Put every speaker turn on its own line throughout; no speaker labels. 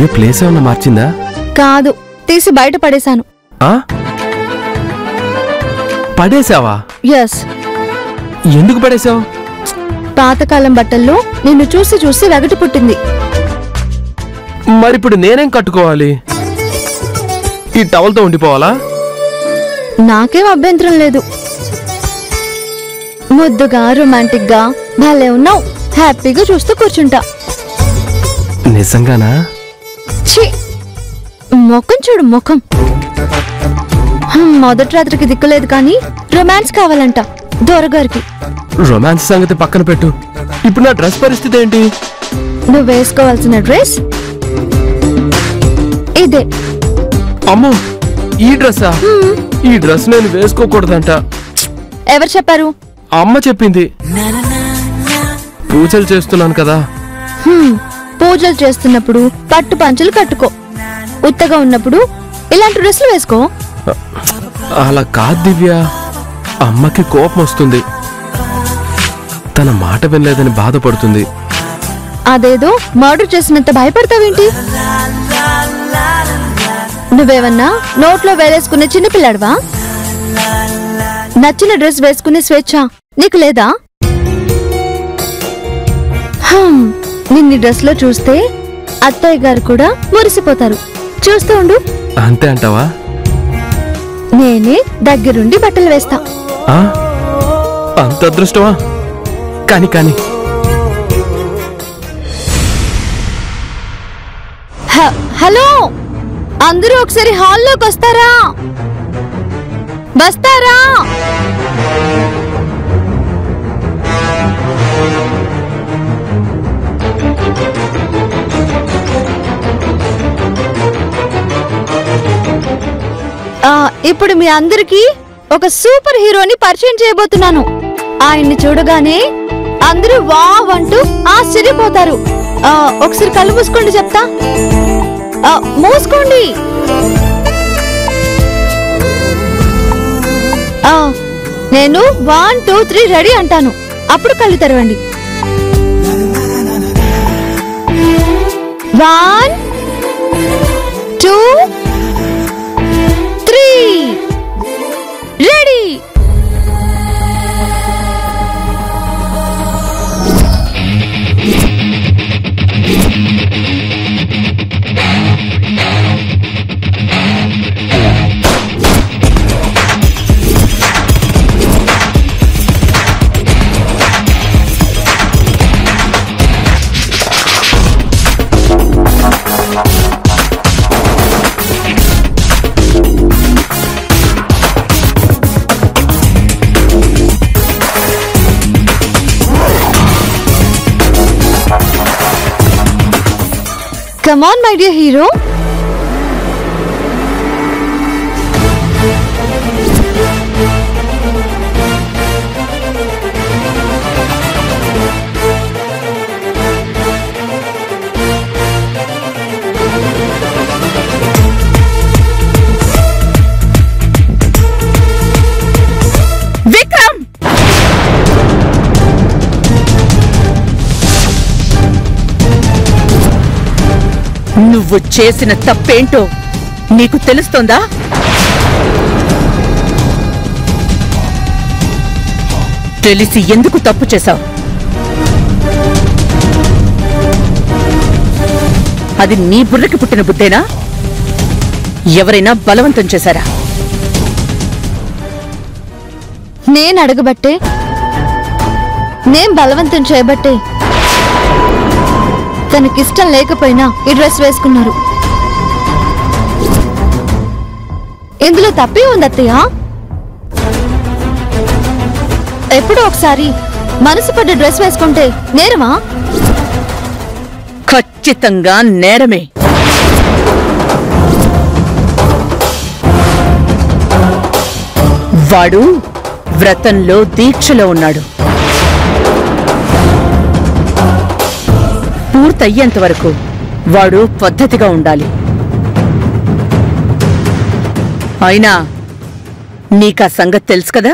ఈ ప్లేస్ ఏమన్నా మార్చిందా
కాదు తీసి బయట పడేశాను
ఆ పడేసావా
ఎస్
ఎందుకు పడేసావు
పాతకాలం బట్టల్లో నిన్ను చూసి చూసి వెగటి పుట్టింది
మరిప్పుడు నేనేం కట్టుకోవాలి ఈ టవల్తో ఉండిపోవాలా
నాకేం అభ్యంతరం లేదు ముద్దుగా రొమాంటిక్ గా భలే ఉన్నావు హ్యాపీగా చూస్తూ కూర్చుంటా
నిజంగానా
ఛీ ముఖం చూడు ముఖం హ్మ్, మొదటి రాత్రికి దిక్కులేదు కానీ రొమాన్స్ కావాలంట దొరగారికి
రొమాన్స్ సంగతి పక్కన పెట్టు ఇప్పుడు నా డ్రెస్ పరిస్థితి ఏంటి
నువ్వు వేసుకోవాల్సిన డ్రెస్ ఇదే
అమ్మో ఈ డ్రెస్సా ఈ డ్రెస్ నేను వేసుకోకూడదంట
ఎవరు చెప్పారు
అమ్మ చెప్పింది పూజలు చేస్తున్నాను కదా
హ్మ్, పూజలు చేస్తున్నప్పుడు పట్టు పంచలు కట్టుకో ఉత్తగా ఉన్నప్పుడు ఇలాంటి డ్రెస్సులు వేసుకో
అలా కాదు దివ్య అమ్మకి కోపం వస్తుంది తన మాట వినలేదని బాధపడుతుంది
అదేదో మర్డర్ చేసినంత భయపడతావేంటి నువ్వేమన్నా నోట్లో వేలేసుకునే చిన్నపిల్లాడవా నచ్చిన డ్రెస్ వేసుకునే స్వేచ్ఛ నీకు లేదా హమ్, నిన్ని డ్రెస్ లో చూస్తే అత్తయ్య గారు కూడా మురిసిపోతారు చూస్తూ ఉండు
అంతే అంటావా
నేనే దగ్గరుండి బట్టలు వేస్తా
ఆ? అంత అదృష్టమా కాని కాని
హ- హలో అందరూ ఒకసారి హాల్లోకి వస్తారా వస్తారా ఆ, ఇప్పుడు మీ అందరికీ ఒక సూపర్ హీరోని పరిచయం చేయబోతున్నాను ఆయన్ని చూడగానే అందరూ వావ్ అంటూ ఆశ్చర్యపోతారు ఆ, ఒకసారి కళ్ళు మూసుకోండి చెప్తా ఆ, మూసుకోండి ఆ, నేను వన్ టూ త్రీ రెడీ అంటాను అప్పుడు కళ్ళు తెరవండి one two three ready come on my dear hero
Vikram నువ్వు చేసిన తప్పేంటో నీకు తెలుస్తోందా తెలిసి ఎందుకు తప్పు చేశావు అది నీ బుర్రకి పుట్టిన బుద్ధేనా ఎవరైనా బలవంతం చేశారా
నేను అడగబట్టే నేను బలవంతం చేయబట్టే తనకిష్టం లేకపోయినా ఈ డ్రెస్ వేసుకున్నారు ఇందులో తప్పే ఉంది అత్తయ్య ఎప్పుడో ఒకసారి మనసు పడ్డ డ్రెస్ వేసుకుంటే నేరమా
ఖచ్చితంగా నేరమే వాడు వ్రతంలో దీక్షలో ఉన్నాడు పూర్తయ్యేంత వరకు వాడు పద్ధతిగా ఉండాలి అయినా నీకా సంగతి తెలుసు కదా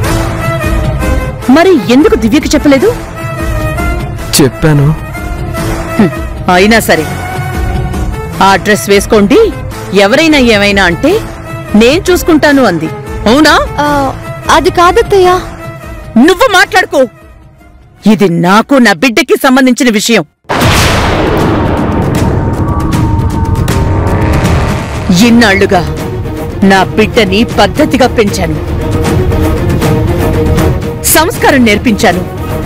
మరి ఎందుకు దివ్యకి చెప్పలేదు
చెప్పాను
అయినా సరే ఆ డ్రెస్ వేసుకోండి ఎవరైనా ఏమైనా అంటే నేను చూసుకుంటాను అంది అవునా
ఆ, అది కాదత్తయ్య
నువ్వు మాట్లాడుకో ఇది నాకు నా బిడ్డకి సంబంధించిన విషయం ఇన్నాళ్లుగా నా బిడ్డని పద్ధతిగా పెంచాను సంస్కారం నేర్పించాను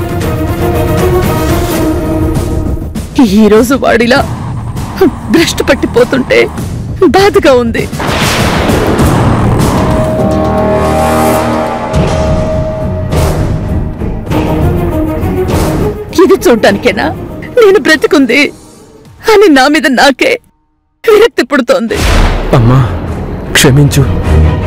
ఈరోజు వాడిలా భ్రష్టు పట్టిపోతుంటే బాధగా ఉంది ఇది చూడ్డానికేనా నేను బ్రతికుంది అని నా మీద నాకే విరక్తి పుడుతోంది
అమ్మా క్షమించు